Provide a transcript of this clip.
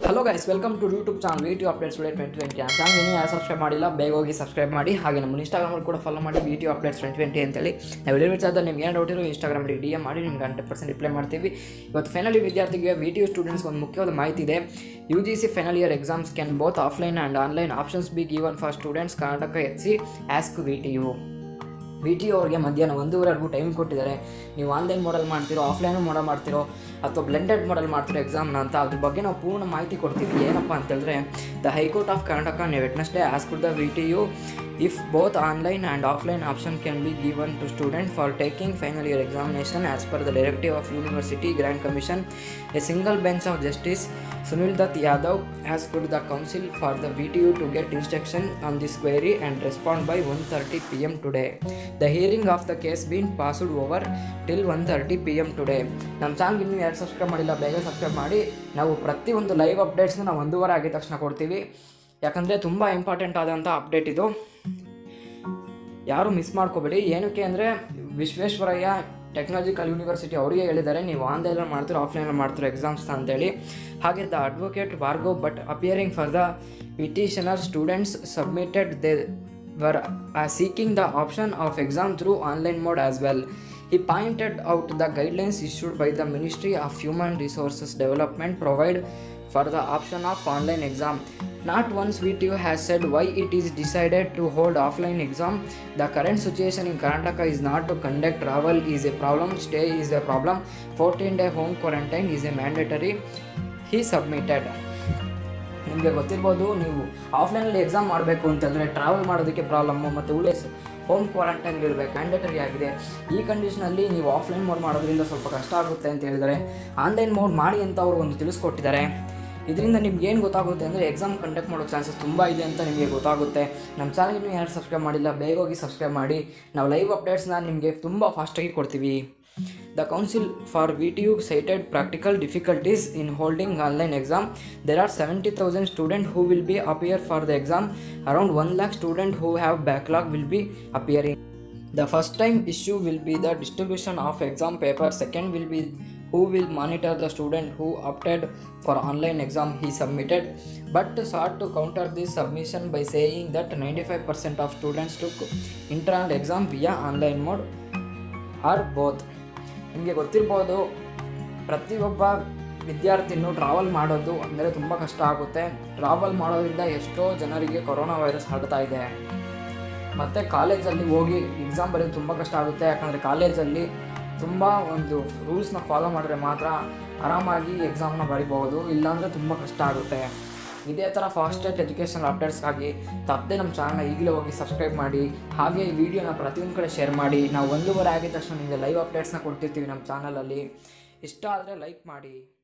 Hello guys welcome to YouTube channel video updates twenty twenty twenty ಆ channel ಇನ್ನೂ ಯಾರು subscribe ಮಾಡಿಲ್ಲ ಬೇಗ ಹೋಗಿ ಸಬ್ಸ್ಕ್ರೈಬ್ ಮಾಡಿ ಹಾಗೆ ನಮ್ಮ ಇನ್ಸ್ಟಾಗ್ರಾಮಲ್ಲಿ ಕೂಡ ಫಾಲೋ ಮಾಡಿ ವಿಟಿಯೋ ಅಪ್ಡೇಟ್ಸ್ ಟ್ವೆಂಟಿ ಟ್ವೆಂಟಿ ಅಂತೇಳಿ ನಾವು ಎಲ್ಲಿ ವಿಚಾರದ ನಿಮ್ಗೆ ಏನು ಡೌಟ್ ಇರೋ ಇನ್ಸ್ಟಾಗ್ರಾಮಲ್ಲಿ ಡಿ ಎಮ್ ಮಾಡಿ ನಿಮ್ಗೆ ಹಂಡ್ರೆಡ್ ಪರ್ಸೆಂಟ್ ರಿಪ್ಲೈ ಮಾಡ್ತೀವಿ ಇವತ್ತು ಫೈನಲ್ ವಿದ್ಯಾರ್ಥಿಗೆ ವಿಟಿಯೋ ಸ್ಟೂಡೆಂಟ್ಸ್ ಒಂದು ಮುಖ್ಯವಾದ ಮಾಹಿತಿ ಇದೆ U G C final year exams can both offline and online options be given for students Karnataka H C ask V T U V T ಅವ್ರಿಗೆ ಮಧ್ಯಾಹ್ನ ಒಂದೂವರೆವರೆಗೂ ಟೈಮ್ ಕೊಟ್ಟಿದ್ದಾರೆ ನೀವು ಆನ್ಲೈನ್ ಮಾಡಲ್ ಮಾಡ್ತಿರೋ ಆಫ್ಲೈನ್ ಮಾಡಲ್ ಮಾಡ್ತಿರೋ ಅಥವಾ ಬ್ಲೆಂಡೆಡ್ ಮಾಡಲ್ ಮಾಡ್ತಿರೋ ಎಕ್ಸಾಮ್ನ ಅಂತ ಅದ್ರ ಬಗ್ಗೆ ನಾವು ಪೂರ್ಣ ಮಾಹಿತಿ ಕೊಡ್ತೀವಿ ಏನಪ್ಪ ಅಂತ ಹೇಳಿದ್ರೆ the high court of Karnataka Wednesday ask the V T U if both online and offline option can be given to student for taking final year examination as per the directive of university grand commission a single bench of justice Sunil Dutt Yadav has put the council for the VTU to get instruction on this query and respond by 1:30 pm today. The hearing of the case been passed over till 1:30 pm today. ನಮ್ಮ ಚಾನಲ್ಗೆ ಇನ್ನೂ ಯಾರು subscribe ಮಾಡಿಲ್ಲ ಬೇಗ subscribe ಮಾಡಿ ನಾವು ಪ್ರತಿಯೊಂದು live ಅಪ್ಡೇಟ್ಸ್ನ ನಾವು ಒಂದೂವರೆ ಆಗಿದ ತಕ್ಷಣ ಕೊಡ್ತೀವಿ ಯಾಕಂದರೆ ತುಂಬ ಇಂಪಾರ್ಟೆಂಟ್ ಆದಂಥ ಅಪ್ಡೇಟ್ ಇದು ಯಾರು ಮಿಸ್ ಮಾಡ್ಕೋಬೇಡಿ ಏನಕ್ಕೆ ಅಂದರೆ ವಿಶ್ವೇಶ್ವರಯ್ಯ ಟೆಕ್ನಾಲಜಿಕಲ್ ಯೂನಿವರ್ಸಿಟಿ ಅವರಿಗೆ ಹೇಳಿದ್ದಾರೆ ನೀವು ಆನ್ಲೈನಲ್ಲಿ ಮಾಡ್ತೀರೋ ಆಫ್ಲೈನಲ್ಲಿ ಮಾಡ್ತಿರೋ ಎಕ್ಸಾಮ್ಸ್ ಅಂತೇಳಿ ಹಾಗೆ ದ ಅಡ್ವೊಕೇಟ್ ವಾರ್ಗೋ but appearing for the petitioner students submitted they were uh, seeking the option of exam through online mode as well. He pointed out the guidelines issued by the Ministry of Human Resources Development provide for the option of online exam. Not once VTU has said why it is decided to hold offline exam. The current situation in Karnataka is not to conduct travel is a problem, stay is a problem, 14 day home quarantine is a mandatory. He submitted. ನಿಮಗೆ ಗೊತ್ತಿರ್ಬೋದು ನೀವು ಆಫ್ಲೈನಲ್ಲಿ exam ಮಾಡಬೇಕು ಅಂತಂದರೆ travel ಮಾಡೋದಕ್ಕೆ problem ಮತ್ತು ಉಳಿದ home quarantine ಇರಬೇಕು mandatory ಆಗಿದೆ ಈ ಕಂಡೀಷನಲ್ಲಿ ನೀವು ಆಫ್ಲೈನ್ ಮೋಡ್ ಮಾಡೋದ್ರಿಂದ ಸ್ವಲ್ಪ ಕಷ್ಟ ಆಗುತ್ತೆ ಅಂತ ಹೇಳಿದ್ದಾರೆ ಆನ್ಲೈನ್ ಮೋಡ್ ಮಾಡಿ ಅಂತ ಅವರು ಒಂದು ತಿಳಿಸ್ಕೊಟ್ಟಿದ್ದಾರೆ ಇದರಿಂದ ನಿಮ್ಗೆ ಏನು ಗೊತ್ತಾಗುತ್ತೆ ಅಂದರೆ ಎಕ್ಸಾಮ್ ಕಂಡಕ್ಟ್ ಮಾಡೋ ಚಾನ್ಸಸ್ ತುಂಬ ಇದೆ ಅಂತ ನಿಮಗೆ ಗೊತ್ತಾಗುತ್ತೆ ನಮ್ಮ ಚಾನಲ್ಗೆ ಯಾರು ಸಬ್ಸ್ಕ್ರೈಬ್ ಮಾಡಿಲ್ಲ ಬೇಗ ಹೋಗಿ ಸಬ್ಸ್ಕ್ರೈಬ್ ಮಾಡಿ ನಾವು ಲೈವ್ ಅಪ್ಡೇಟ್ಸ್ನ ನಿಮಗೆ ತುಂಬ ಫಾಸ್ಟಾಗಿ ಕೊಡ್ತೀವಿ The Council for VTU cited practical difficulties in holding online exam. There are 70,000 students who will be appear for the exam. Around 1 lakh students who have backlog will be appearing. The first time issue will be the distribution of exam paper. Second will be who will monitor the student who opted for online exam he submitted but sought to counter this submission by saying that 95% of students took internal exam via online mode or both ನಿಮಗೆ ಗೊತ್ತಿರ್ಬೋದು ಪ್ರತಿಯೊಬ್ಬ ವಿದ್ಯಾರ್ಥಿನೂ travel ಮಾಡೋದು ಅಂದರೆ ತುಂಬ ಕಷ್ಟ ಆಗುತ್ತೆ travel ಮಾಡೋದ್ರಿಂದ ಎಷ್ಟೋ ಜನರಿಗೆ ಕೊರೋನಾ ವೈರಸ್ ಹರಡ್ತಾ ಇದೆ ಮತ್ತು ಕಾಲೇಜಲ್ಲಿ ಹೋಗಿ ಎಕ್ಸಾಮ್ ಬರೆಯೋದು ತುಂಬ ಕಷ್ಟ ಆಗುತ್ತೆ ಯಾಕಂದರೆ ಕಾಲೇಜಲ್ಲಿ ತುಂಬ ಒಂದು ರೂಲ್ಸ್ನ ಫಾಲೋ ಮಾಡಿದ್ರೆ ಮಾತ್ರ ಆರಾಮಾಗಿ ಎಕ್ಸಾಮ್ನ ಬರಿಬಹುದು ಇಲ್ಲಾಂದರೆ ತುಂಬ ಕಷ್ಟ ಆಗುತ್ತೆ ಇದೇ ಥರ ಫಾಸ್ಟೆಸ್ಟ್ ಎಜುಕೇಷನ್ ಅಪ್ಡೇಟ್ಸ್ಗಾಗಿ ತಪ್ಪದೆ ನಮ್ಮ ಚಾನಲ್ನ ಈಗಲೇ ಹೋಗಿ ಸಬ್ಸ್ಕ್ರೈಬ್ ಮಾಡಿ ಹಾಗೆ ಈ ವಿಡಿಯೋನ ಪ್ರತಿಯೊಂದು ಕಡೆ ಶೇರ್ ಮಾಡಿ ನಾವು ಒಂದೂವರೆ ಆಗಿದ ತಕ್ಷಣ ನಿಮಗೆ ಲೈವ್ ಅಪ್ಡೇಟ್ಸ್ನ ಕೊಡ್ತಿರ್ತೀವಿ ನಮ್ಮ ಚಾನಲಲ್ಲಿ ಇಷ್ಟ ಆದರೆ ಲೈಕ್ ಮಾಡಿ